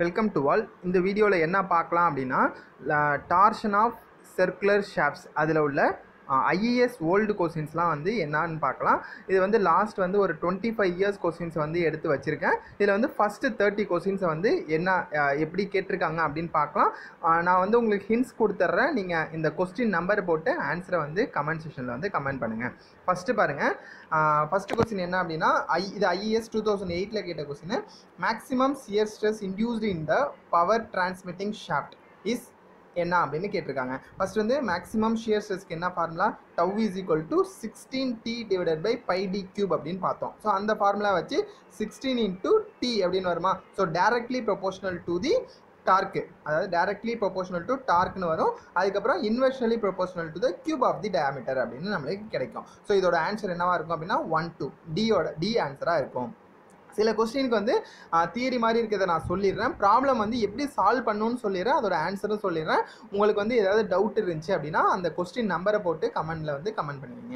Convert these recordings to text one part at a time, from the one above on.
welcome to all இந்த வீடியோவில் என்ன பார்க்கலாம் அப்படின்னா டார்ஷன் ஆஃப் சர்க்குலர் ஷாப்ஸ் அதில் உள்ள ஐஇஎஸ் ஓல்டு கொஸ்டின்ஸ்லாம் வந்து என்னன்னு பார்க்கலாம் இது வந்து லாஸ்ட் வந்து ஒரு டுவெண்ட்டி ஃபைவ் இயர்ஸ் கொஸ்டின்ஸ் வந்து எடுத்து வச்சுருக்கேன் இதில் வந்து ஃபஸ்ட்டு தேர்ட்டி கொஸ்டின்ஸை வந்து என்ன அஹ், எப்படி கேட்டிருக்காங்க அப்படின்னு பார்க்கலாம் அஹ், நான் வந்து உங்களுக்கு ஹிண்ட்ஸ் கொடுத்துட்றேன் நீங்கள் இந்த கொஸ்டின் நம்பர் போட்டு ஆன்சரை வந்து கமெண்ட் செஷனில் வந்து கமெண்ட் பண்ணுங்கள் ஃபஸ்ட்டு பாருங்கள் ஃபஸ்ட்டு கொஸ்டின் என்ன அப்படின்னா ஐ இது ஐஇஎஸ் டூ தௌசண்ட் எயிட்டில் கேட்ட question maximum shear stress induced in the power transmitting shaft is என்ன அப்படின்னு கேட்டிருக்காங்க ஃபர்ஸ்ட் வந்து மேக்ஸிமம் ஷியர் ஸ்ட்ரெஸ்க்கு என்ன formula tau is equal to sixteen T divided by pi D cube அப்படின்னு பார்த்தோம் ஸோ அந்த ஃபார்முலா வச்சு சிக்ஸ்டீன் இன்ட்டு டி அப்படின்னு வருமா so directly proportional to the torque அதாவது டைரக்ட்லி ப்ரொபோஷனல் டு டார்க்னு வரும் அதுக்கப்புறம் inversionally proportional to the cube of the diameter அப்படின்னு நம்மளுக்கு கிடைக்கும் ஸோ இதோட ஆன்சர் என்னவா இருக்கும் அப்படின்னா ஒன் டூ டியோட டி ஆன்சராக இருக்கும் சில கொஸ்டினுக்கு வந்து தியரி மாதிரி இருக்கிறத நான் சொல்லிடுறேன் ப்ராப்ளம் வந்து எப்படி சால்வ் பண்ணணும்னு சொல்லிடுறேன் அதோட ஆன்சரும் சொல்லிடுறேன் உங்களுக்கு வந்து ஏதாவது டவுட் இருந்துச்சு அப்படின்னா அந்த கொஸ்டின் நம்பரை போட்டு கமெண்ட்டில் வந்து கமெண்ட் பண்ணுவீங்க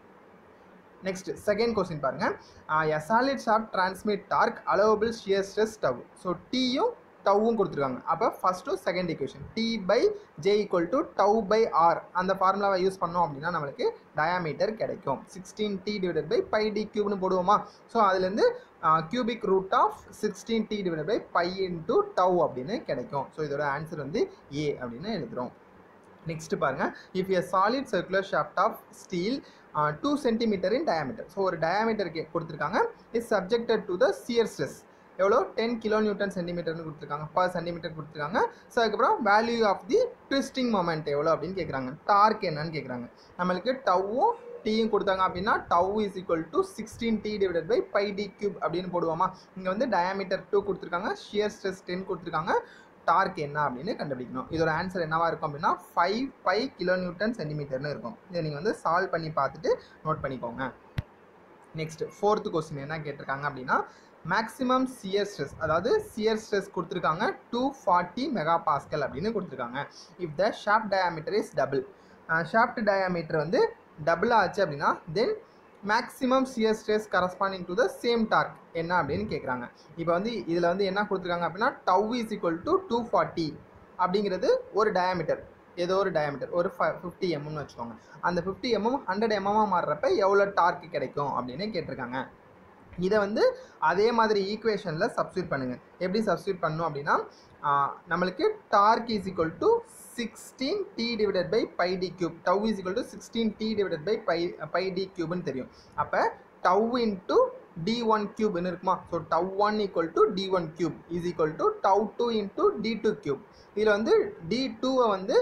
நெக்ஸ்ட் செகண்ட் கொஸ்டின் பாருங்க a solid shaft transmit torque allowable shear stress tau so டீயும் டவ்வும் கொடுத்துருக்காங்க அப்போ first second equation T by J equal to tau by R அந்த ஃபார்முலாவை யூஸ் பண்ணோம் அப்படின்னா நம்மளுக்கு டயாமீட்டர் கிடைக்கும் sixteen T divided by pi D கியூப்னு போடுவோமா ஸோ அதுலேருந்து cubic root of sixteen T divided by pi into tau அப்படின்னு கிடைக்கும் ஸோ இதோட ஆன்சர் வந்து ஏ அப்படின்னு எழுதுகிறோம் நெக்ஸ்ட் பாருங்க if a solid circular shaft of steel two centimetre in diameter so ஒரு டயாமீட்டர் கொடுத்துருக்காங்க is subjected to the shear stress எவ்வளோ டென் கிலோ நியூட்டன் சென்டிமீட்டர்னு கொடுத்துருக்காங்க பர் சென்டிமீட்டர் கொடுத்துருக்காங்க ஸோ அதுக்கப்புறம் value of the twisting moment எவ்வளோ அப்படின்னு கேட்குறாங்க டார்க் என்னன்னு கேட்குறாங்க நம்மளுக்கு டவ்வும் டீயும் கொடுத்தாங்க அப்படின்னா tau is equal to sixteen T divided by pi D cube அப்படின்னு போடுவோமா இங்கே வந்து டயாமீட்டர் டூ கொடுத்துருக்காங்க ஷியர் ஸ்ட்ரெஸ் டென் கொடுத்துருக்காங்க டார்க் என்ன அப்படின்னு கண்டுபிடிக்கணும் இதோட ஆன்சர் என்னவா இருக்கும் அப்படின்னா ஃபைவ் ஃபைவ் கிலோ நியூட்டன் சென்டிமீட்டர்னு இருக்கும் இதை நீங்கள் வந்து சால்வ் பண்ணி பார்த்துட்டு நோட் பண்ணிக்கோங்க நெக்ஸ்ட் ஃபோர்த்து கொஸ்டின் என்ன கேட்டிருக்காங்க அப்படின்னா மேக்ஸிமம் சியர் ஸ்ட்ரெஸ் அதாவது சியர் ஸ்ட்ரெஸ் கொடுத்துருக்காங்க டூ ஃபார்ட்டி மெகா பாஸ்கல் அப்படின்னு கொடுத்துருக்காங்க if the shaft diameter is double shaft diameter வந்து டபுள் ஆச்சு அப்படின்னா then maximum shear stress corresponding to the same torque என்ன அப்படின்னு கேட்குறாங்க இப்போ வந்து இதில் வந்து என்ன கொடுத்துருக்காங்க அப்படின்னா tau is equal to two forty அப்படிங்கிறது ஒரு டயாமீட்டர் ஏதோ ஒரு டயாமீட்டர் ஒரு ஃப ஃபிஃப்டி எம்எம்னு வச்சுக்கோங்க அந்த ஃபிஃப்டி எம்எம் ஹண்ட்ரட் எம்எம்மாக மாறுறப்ப எவ்வளோ டார்க் கிடைக்கும் அப்படின்னு கேட்டிருக்காங்க இதை வந்து அதே மாதிரி ஈக்குவேஷனில் சப்ஸ்டியூட் பண்ணுங்கள் எப்படி சப்ஸ்டியூட் பண்ணணும் அப்படின்னா ஆஹ், நம்மளுக்கு torque is equal to sixteen T divided by pi D cube tau is equal to sixteen T divided by by pi D கியூப்னு தெரியும் அப்போ டவ் இன்ட்டு டி ஒன் கியூப்னு இருக்குமா so tau one equal to D one cube is equal to tau two into D two cube இதில் வந்து D டூவை வந்து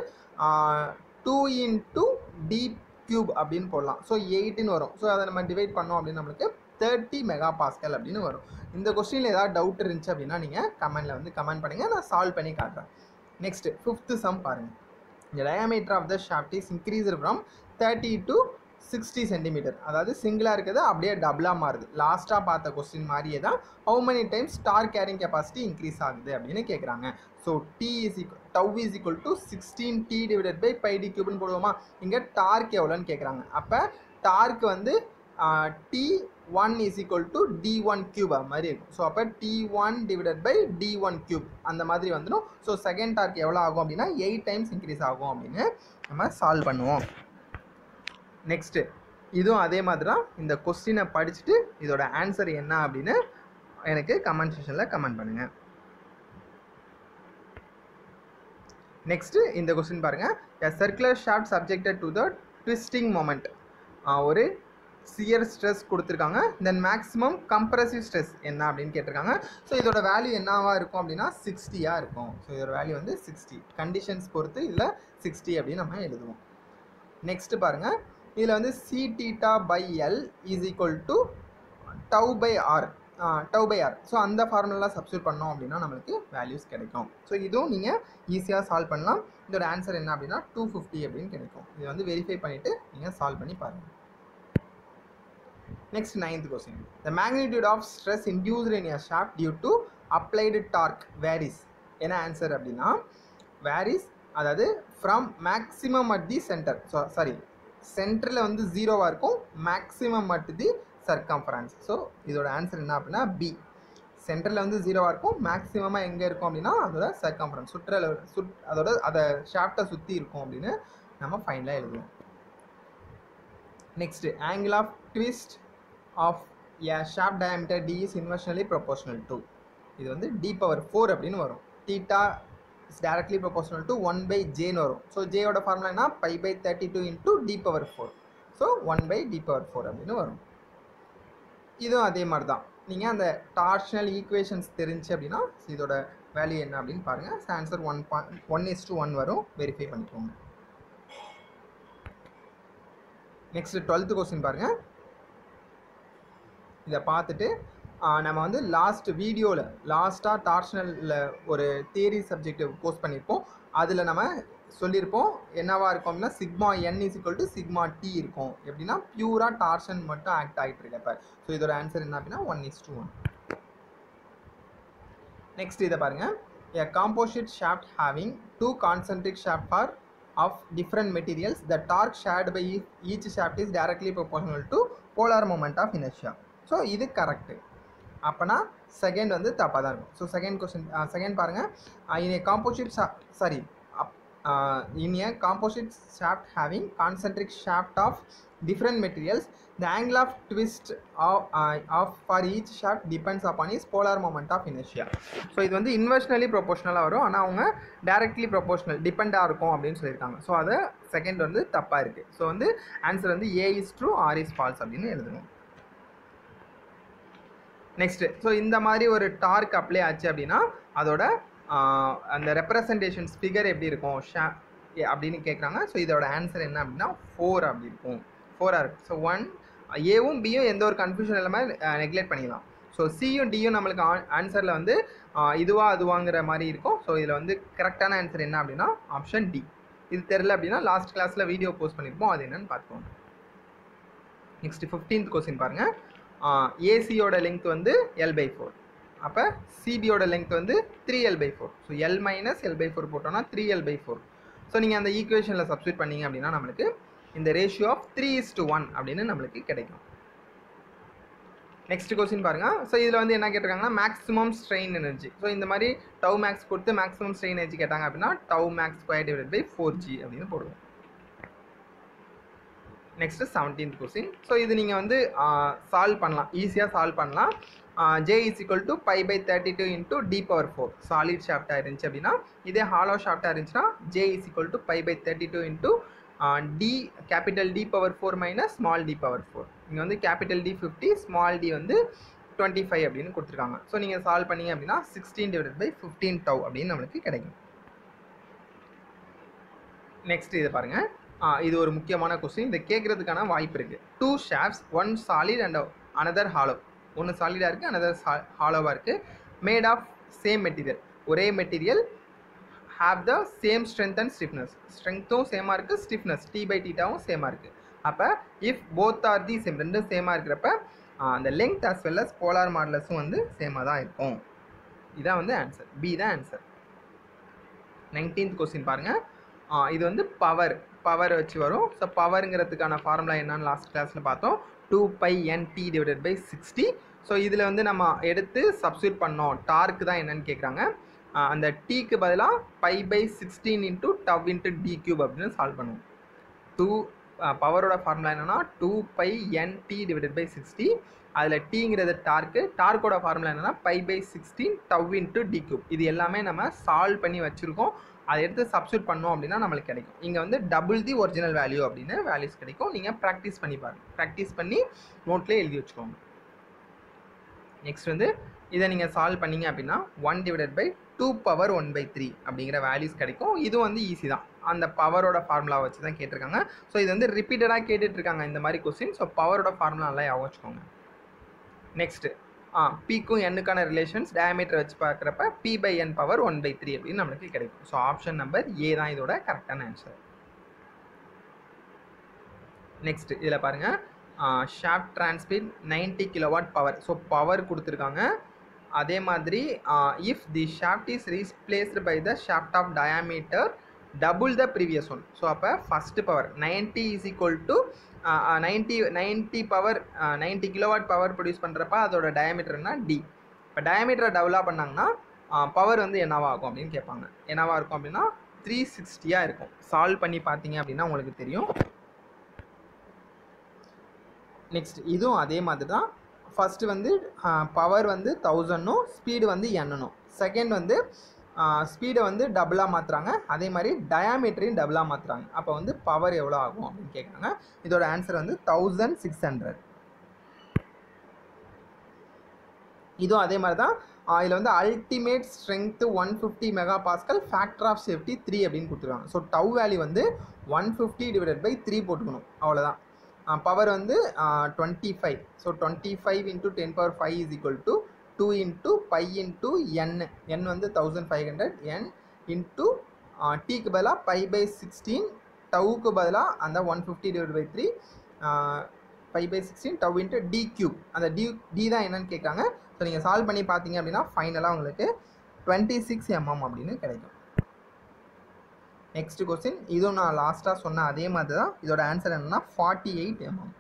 two into D cube அப்படின்னு போடலாம் ஸோ எயிட்டுன்னு வரும் ஸோ அதை நம்ம டிவைட் பண்ணோம் அப்படின்னு நம்மளுக்கு தேர்ட்டி மெகா பாஸ்கல் அப்படின்னு வரும் இந்த கொஸ்டினில் ஏதாவது டவுட் இருந்துச்சு அப்படின்னா நீங்கள் கமெண்டில் வந்து கமெண்ட் பண்ணுங்கள் நான் சால்வ் பண்ணி காட்டுறேன் நெக்ஸ்ட் ஃபிஃப்த்து சம் பாருங்கள் the diameter of the shaft is increased from 30 to 60 centimetre அதாவது சிங்கிளாக இருக்கிறது அப்படியே டபுளாக மாறுது லாஸ்ட்டாக பார்த்த கொஸ்டின் மாதிரியே தான் how many times star carrying capacity increase ஆகுது அப்படின்னு கேட்குறாங்க so T is equal tau is equal to sixteen T divided by pi D கியூப்னு போடுவோமா இங்கே டார்க் எவ்வளோன்னு கேட்குறாங்க அப்போ டார்க் வந்து T one is equal to D one cube அது மாதிரி இருக்கும் ஸோ அப்போ T one divided by T one cube அந்த மாதிரி வந்துடும் ஸோ செகண்ட் டார்க் எவ்வளோ ஆகும் அப்படின்னா எயிட் டைம்ஸ் இன்க்ரீஸ் ஆகும் அப்படின்னு நம்ம சால்வ் பண்ணுவோம் நெக்ஸ்ட்டு இதுவும் அதே மாதிரி தான் இந்த கொஸ்டினை படிச்சுட்டு இதோட ஆன்சர் என்ன அப்படின்னு எனக்கு கமெண்ட் செஷனில் கமெண்ட் பண்ணுங்கள் நெக்ஸ்ட்டு இந்த கொஸ்டின் பாருங்கள் a circular shaft subjected to the twisting moment ஒரு சியர் ஸ்ட்ரெஸ் கொடுத்துருக்காங்க தென் மேக்ஸிமம் கம்ப்ரசிவ் ஸ்ட்ரெஸ் என்ன அப்படின்னு கேட்டிருக்காங்க ஸோ இதோட வேல்யூ என்னவா இருக்கும் அப்படின்னா சிக்ஸ்டியாக இருக்கும் ஸோ இதோட வேல்யூ வந்து சிக்ஸ்டி கண்டிஷன்ஸ் பொறுத்து இதில் சிக்ஸ்டி அப்படின்னு நம்ம எழுதுவோம் நெக்ஸ்ட் பாருங்கள் இதில் வந்து C theta by L is equal to tau by R tau by R so அந்த ஃபார்முலா சப்ஸ்டியூட் பண்ணோம் அப்படின்னா நம்மளுக்கு வேல்யூஸ் கிடைக்கும் ஸோ இதுவும் நீங்கள் ஈஸியாக சால்வ் பண்ணலாம் இதோட ஆன்சர் என்ன அப்படின்னா டூ ஃபிஃப்டி அப்படின்னு கிடைக்கும் இதை வந்து வெரிஃபை பண்ணிவிட்டு நீங்கள் சால்வ் பண்ணி பாருங்கள் next ninth question the magnitude of stress induced in a shaft due to applied torque varies என்ன ஆன்சர் அப்படின்னா வேரிஸ் அதாவது from maximum at the centre so sorry சென்டரில் வந்து ஜீரோவாக இருக்கும் maximum at the circumference so இதோட ஆன்சர் என்ன அப்படின்னா பி சென்டரில் வந்து ஜீரோவாக இருக்கும் மேக்ஸிமமாக எங்கே இருக்கும் அப்படின்னா அதோட சர்க்கம்ஃபரன்ஸ் சுற்றளவு சுட் அதோட அதை ஷாஃப்டை சுற்றி இருக்கும் அப்படின்னு நம்ம ஃபைனலாக எழுதுவோம் next angle of twist of a shaft diameter D is inversionally proportional to இது வந்து டி பவர் ஃபோர் அப்படின்னு வரும் theta is directly proportional to one by ஜேன்னு வரும் ஸோ ஜேயோட ஃபார்முலா என்ன pi by thirty two into D power four so one by D power four அப்படின்னு வரும் இதுவும் அதே மாதிரி தான் நீங்கள் அந்த டார்ஷனல் ஈக்குவேஷன்ஸ் தெரிஞ்சு அப்படின்னா இதோட வேல்யூ என்ன அப்படின்னு பாருங்கள் answer one point one is to one வரும் வெரிஃபை பண்ணிக்கோங்க நெக்ஸ்ட் டுவெல்த்து கொஸ்டின் பாருங்கள் இதை பார்த்துட்டு நம்ம வந்து லாஸ்ட் வீடியோவில் லாஸ்ட்டாக டார்ஷனலில் ஒரு தியரி சப்ஜெக்ட் போஸ்ட் பண்ணியிருப்போம் அதில் நம்ம சொல்லியிருப்போம் என்னவா இருக்கும் அப்படின்னா sigma N is equal to sigma T இருக்கும் எப்படின்னா பியூராக டார்ஷன் மட்டும் ஆக்ட் ஆகிட்டு இருக்கப்ப ஸோ இதோட ஆன்சர் என்ன அப்படின்னா one is two one next இதை பாருங்கள் a composite shaft having two concentric shaft are of different materials the torque shared by each- each shaft is directly proportional to polar moment of inertia so இது correct அப்போனா second வந்து தப்பாக தான் இருக்கும் so second question second பாருங்கள் in a composite sorry in a composite shaft having concentric shaft of different materials the angle of twist of, uh, of for each shaft depends upon its polar moment of inertia so இது வந்து இன்வெர்ஷனலி ப்ரொபோஷனலாக வரும் ஆனால் அவங்க directly proportional டிபெண்டாக இருக்கும் அப்படின்னு சொல்லியிருக்காங்க so அது second வந்து தப்பாக இருக்குது ஸோ வந்து ஆன்சர் வந்து A is true R is false அப்படின்னு எழுதணும் நெக்ஸ்ட்டு ஸோ இந்த மாதிரி ஒரு டார்க் அப்ளை ஆச்சு அப்படின்னா அதோட ஆஹ், அந்த ரெப்ரசன்டேஷன்ஸ் ஃபிகர் எப்படி இருக்கும் ஷா ஏ- அப்படின்னு கேட்குறாங்க ஸோ இதோட ஆன்சர் என்ன அப்படின்னா ஃபோர் அப்படி இருக்கும் ஃபோராக இருக்கும் ஸோ ஒன் ஏவும் பியும் எந்த ஒரு கன்ஃபியூஷன் இல்லாமல் நெக்லெக்ட் பண்ணிக்கலாம் ஸோ சியும் டியும் நம்மளுக்கு ஆன்சரில் வந்து ஆஹ், இதுவா அதுவாங்கிற மாதிரி இருக்கும் ஸோ இதில் வந்து கரெக்டான ஆன்சர் என்ன அப்படின்னா ஆப்ஷன் டி இது தெரில அப்படின்னா லாஸ்ட் கிளாஸில் வீடியோ போஸ்ட் பண்ணியிருப்போம் அது என்னன்னு பார்த்துக்கோங்க நெக்ஸ்ட் ஃபிஃப்டீன்த் கொஸ்டின் பாருங்கள் ஏசியோட லெங்த் வந்து எல் பை ஃபோர் அப்போ சிபியோட லெங்த் வந்து three L by four so L minus L by four போட்டோம்னா three L by four so நீங்கள் அந்த ஈக்குவேஷனில் சப்ஸ்டியூட் பண்ணீங்க அப்படின்னா நம்மளுக்கு இந்த ratio of three is to one அப்படின்னு நம்மளுக்கு கிடைக்கும் நெக்ஸ்ட் கொஸ்டின் பாருங்க ஸோ இதில் வந்து என்ன கேட்டிருக்காங்கன்னா மேக்ஸிமம் ஸ்ட்ரெயின் எனர்ஜி ஸோ இந்த மாதிரி டவ் மேக்ஸ் கொடுத்து மேக்ஸிமம் ஸ்ட்ரெயின் எனர்ஜி கேட்டாங்க அப்படின்னா tau max square divide by four G அப்படின்னு போடுவோம் நெக்ஸ்ட் செவன்டீன்த் கொஸ்டின் ஸோ இது நீங்கள் வந்து சால்வ் பண்ணலாம் ஈஸியாக சால்வ் பண்ணலாம் J is equal to pi by thirty two into D power four solid ஷாஃப்டாக இருந்துச்சு அப்படின்னா இதே ஹாலோ ஷாஃப்டாக இருந்துச்சுன்னா J is equal to pi by thirty two into D capital D power four minus small D power four இங்கே வந்து capital D fifty small D வந்து twenty five அப்படின்னு கொடுத்துருக்காங்க ஸோ நீங்கள் சால்வ் பண்ணீங்க அப்படின்னா sixteen divide by fifteen tau அப்படின்னு நம்மளுக்கு கிடைக்கும் நெக்ஸ்ட் இது பாருங்க ஆ, இது ஒரு முக்கியமான கொஸ்டின் இதை கேட்கறதுக்கான வாய்ப்பு இருக்குது two shafts one solid and another hollow ஒன்று சாலிடாக இருக்குது அனதர் ஹாலோவாக இருக்குது மேட் ஆஃப் சேம் மெட்டீரியல் ஒரே material have the same strength and stiffness ஸ்ட்ரென்த்தும் சேமாக இருக்குது ஸ்டிஃப்னஸ் டி பை டீட்டாவும் சேமாக இருக்குது அப்போ if both are the same ரெண்டும் சேமாக இருக்கிறப்ப ஆ, அந்த length as well as polar மாடலஸும் வந்து சேமாக தான் இருக்கும் இதான் வந்து ஆன்சர் பி தான் ஆன்சர் நைன்டீன்த் கொஸ்டின் பாருங்கள் இது வந்து பவர் பவர் வச்சு வரும் ஸோ பவருங்கிறதுக்கான ஃபார்முலா என்னன்னு லாஸ்ட் கிளாஸில் பார்த்தோம் two pi N T divided by sixty so இதில் வந்து நம்ம எடுத்து சப்ஸ்டியூட் பண்ணோம் டார்க்கு தான் என்னன்னு கேட்குறாங்க அந்த டீக்கு பதிலாக pi pi sixteen into tau into D cube அப்படின்னு சால்வ் பண்ணுவோம் டூ பவரோட ஃபார்முலா என்னன்னா two pi N T divided by sixty அதில் டீங்கிறது டார்க்கு டார்க்கோட ஃபார்முலா என்னன்னா pi pi sixteen tau into D cube இது எல்லாமே நம்ம சால்வ் பண்ணி வச்சுருக்கோம் அதை எடுத்து சப்ஸ்டியூட் பண்ணோம் அப்படின்னா நம்மளுக்கு கிடைக்கும் இங்கே வந்து டபுள் தி ஒரிஜினல் வேல்யூ அப்படின்னு வேல்யூஸ் கிடைக்கும் நீங்கள் ப்ராக்டிஸ் பண்ணி பாருங்க ப்ராக்டிஸ் பண்ணி நோட்லேயே எழுதி வச்சுக்கோங்க நெக்ஸ்ட் வந்து இதை நீங்கள் சால்வ் பண்ணீங்க அப்படின்னா one divided by two power one by three அப்படிங்கிற வேல்யூஸ் கிடைக்கும் இது வந்து ஈஸி தான் அந்த பவரோட ஃபார்முலா வச்சு தான் கேட்டிருக்காங்க ஸோ இது வந்து ரிப்பீட்டடாக கேட்டுட்டு இருக்காங்க இந்த மாதிரி கொஸ்டின் ஸோ பவரோட ஃபார்முலா நல்லா ஞாபகம் வச்சுக்கோங்க நெக்ஸ்ட்டு ஆ பிக்கும் எண்ணுக்கான ரிலேஷன்ஸ் டயமீட்டர் வச்சு பார்க்குறப்ப P by N power one by three அப்படின்னு நம்மளுக்கு கிடைக்கும் ஸோ ஆப்ஷன் நம்பர் ஏ தான் இதோட கரெக்டான ஆன்சர் நெக்ஸ்ட் இதில் பாருங்கள் shaft transmit 90 kilowatt power so power கொடுத்துருக்காங்க அதே மாதிரி if the shaft is replaced by the shaft of diameter double the previous one so அப்போ first power 90 is equal to ninety ninety power ninety kilowatt power produce பண்ணுறப்ப அதோட டயாமீட்டர்னா D இப்போ டயமீட்டரை டபுளாக பண்ணாங்கன்னா power வந்து என்னவா ஆகும் அப்படின்னு கேட்பாங்க என்னவா இருக்கும் அப்படின்னா த்ரீ சிக்ஸ்டியாக இருக்கும் சால்வ் பண்ணி பார்த்தீங்க அப்படின்னா உங்களுக்கு தெரியும் நெக்ஸ்ட் இதுவும் அதே மாதிரி தான் ஃபஸ்ட்டு வந்து பவர் வந்து தௌசண்ட்னும் ஸ்பீடு வந்து எண்ணணும் செகண்ட் வந்து ஸ்பீடை வந்து டபுளாக மாற்றுறாங்க அதே மாதிரி டயாமீட்டரையும் டபுளாக மாற்றுறாங்க அப்போ வந்து பவர் எவ்வளோ ஆகும் அப்படின்னு கேட்குறாங்க இதோட ஆன்சர் வந்து தௌசண்ட் சிக்ஸ் ஹண்ட்ரட் இதுவும் அதே மாதிரி தான் இதில் வந்து ultimate strength one fifty mega pascal factor of safety three அப்படின்னு கொடுத்துருக்காங்க ஸோ டவ் வேல்யூ வந்து one fifty divided by three போட்டுக்கணும் அவ்வளோதான் பவர் வந்து twenty five so twenty five into ten power five is equal to two into pi into N N வந்து thousand five hundred N into டீக்கு பதிலாக pi pi sixteen டவுக்கு பதிலாக அந்த one fifty divide by three pi pi sixteen tau into D cube அந்த D D தான் என்னன்னு கேட்குறாங்க ஸோ நீங்கள் சால்வ் பண்ணி பார்த்தீங்க அப்படின்னா ஃபைனலாக உங்களுக்கு டுவெண்ட்டி சிக்ஸ் எம்எம் அப்படின்னு கிடைக்கும் நெக்ஸ்ட் கொஸ்டின் இதுவும் நான் லாஸ்ட்டாக சொன்ன அதே மாதிரி தான் இதோட ஆன்சர் என்னன்னா forty eight mm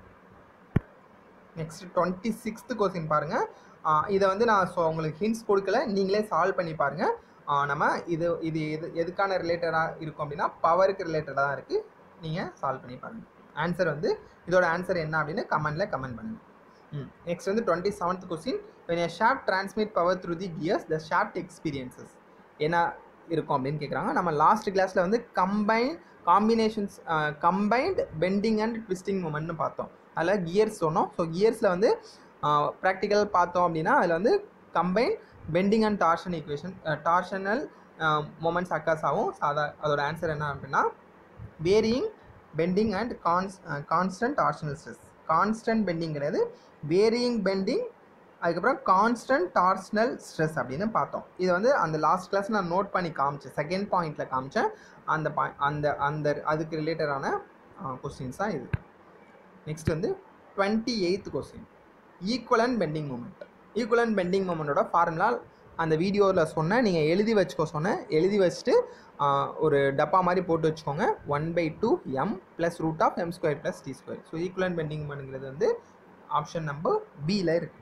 next twenty sixth question பாருங்கள் இதை வந்து நான் ஸோ உங்களுக்கு ஹிண்ட்ஸ் கொடுக்கல நீங்களே சால்வ் பண்ணி பாருங்கள் நம்ம இது இது எது எதுக்கான ரிலேட்டடாக இருக்கும் அப்படின்னா பவருக்கு ரிலேட்டடாக தான் இருக்குது நீங்கள் சால்வ் பண்ணி பாருங்கள் ஆன்சர் வந்து இதோட ஆன்சர் என்ன அப்படின்னு கமெண்ட்டில் கமெண்ட் பண்ணுங்கள் ம் நெக்ஸ்ட் வந்து twenty seventh question when a shaft transmit power through the gears the shaft experiences என்ன இருக்கும் அப்படின்னு கேட்குறாங்க நம்ம லாஸ்ட் கிளாஸில் வந்து combine combinations combined bending and twisting மூமெண்ட்னு பார்த்தோம் அதில் கியர்ஸ் சொன்னோம் ஸோ கியர்ஸில் வந்து ப்ராக்டிக்கல் பார்த்தோம் அப்படின்னா அதில் வந்து combine bending and torsion equation torsional moments அக்காஸ் ஆகும் சாதா அதோட ஆன்சர் என்ன அப்படின்னா varying bending and cons constant torsional stress constant bending கிடையாது வேரியிங் பெண்டிங் அதுக்கப்புறம் கான்ஸ்டன்ட் டார்ஸ்னல் ஸ்ட்ரெஸ் அப்படின்னு பார்த்தோம் இது வந்து அந்த லாஸ்ட் கிளாஸ் நான் நோட் பண்ணி காமிச்சேன் செகண்ட் பாயிண்டில் காமிச்சேன் அந்த பாய் அந்த அந்த அதுக்கு ரிலேட்டடான கொஸ்டின்ஸ் தான் இது நெக்ஸ்ட் வந்து twenty eighth question equivalent bending moment equivalent bending மூமெண்ட்டோட ஃபார்முலா அந்த வீடியோவில் சொன்னேன் நீங்கள் எழுதி வச்சுக்கோ சொன்னேன் எழுதி வச்சுட்டு ஒரு டப்பா மாதிரி போட்டு வச்சுக்கோங்க one by two M plus root of M square plus T square so equivalent bending மூமெண்ட்ங்கிறது வந்து ஆப்ஷன் நம்பர் பியில் இருக்குது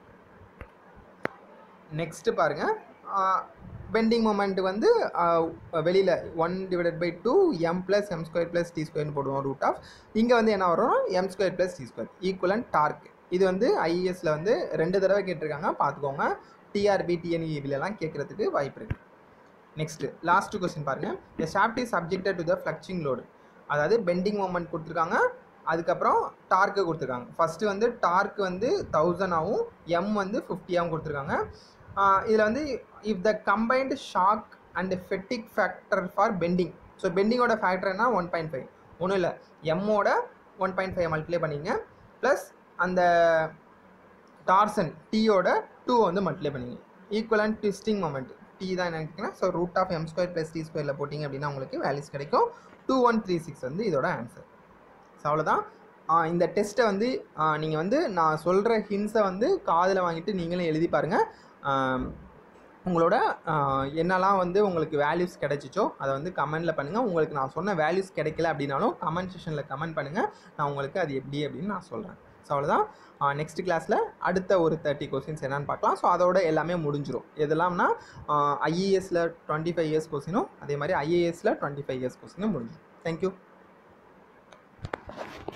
நெக்ஸ்ட்டு பாருங்கள் பெண்டிங் மூமெண்ட் வந்து வெளியில் one divided by two M plus M square plus T ஸ்கொயர்னு போடுவோம் ரூட் ஆஃப் இங்கே வந்து என்ன வரும் M square plus T square equivalent torque இது வந்து ஐஏஎஸில் வந்து ரெண்டு தடவை கேட்டிருக்காங்க பார்த்துக்கோங்க டிஆர்பி டிஎன்இபிலலாம் கேட்குறதுக்கு வாய்ப்பு இருக்குது நெக்ஸ்ட்டு லாஸ்ட் கொஸ்டின் பாருங்கள் the shaft is subjected to the flexing load அதாவது பெண்டிங் மூமெண்ட் கொடுத்துருக்காங்க அதுக்கப்புறம் டார்க்கு கொடுத்துருக்காங்க ஃபஸ்ட்டு வந்து டார்க் வந்து தௌசண்டாகவும் எம் வந்து ஃபிஃப்டியாகவும் கொடுத்துருக்காங்க இதில் வந்து if the combined shock and fatigue factor for bending so பெண்டிங்கோட ஃபேக்டர்னா ஒன் பாயிண்ட் ஃபைவ் ஒன்றும் இல்லை எம்மோட ஒன் பாயிண்ட் ஃபைவ் மல்டிப்ளை பண்ணிங்க ப்ளஸ் அந்த டார்சன் டீயோட டூ வந்து மல்டிப்ளை பண்ணிங்க ஈக்குவலன் ட்விஸ்டிங் மொமெண்ட் டி தான் என்ன கேட்குறேன் so root of M square plus T ஸ்கொயரில் போட்டிங்க அப்படின்னா உங்களுக்கு வேல்யூஸ் கிடைக்கும் டூ ஒன் த்ரீ சிக்ஸ் வந்து இதோட ஆன்சர் ஸோ அவ்வளோதான் இந்த டெஸ்ட்டை வந்து நீங்கள் வந்து நான் சொல்கிற ஹின்ஸை வந்து காதில் வாங்கிட்டு நீங்களும் எழுதி பாருங்கள் உங்களோட என்னெல்லாம் வந்து உங்களுக்கு வேல்யூஸ் கிடைச்சிச்சோ அதை வந்து கமெண்டில் பண்ணுங்கள் உங்களுக்கு நான் சொன்ன வேல்யூஸ் கிடைக்கல அப்படின்னாலும் கமெண்ட் செஷனில் கமெண்ட் பண்ணுங்கள் நான் உங்களுக்கு அது எப்படி அப்படின்னு நான் சொல்கிறேன் ஸோ அவ்வளோதான் நெக்ஸ்ட் கிளாஸில் அடுத்த ஒரு தேர்ட்டி கொஸ்டின்ஸ் என்னென்னு பார்க்கலாம் ஸோ அதோட எல்லாமே முடிஞ்சிடும் எதெல்லாம்னா ஐஏஎஸில் டுவெண்ட்டி ஃபைவ் இயர்ஸ் கொஸ்டினும் அதே மாதிரி ஐஏஎஸில் டுவெண்ட்டி ஃபைவ் இயர்ஸ் கொஸ்டினும் முடிஞ்சிடும் தேங்க்யூ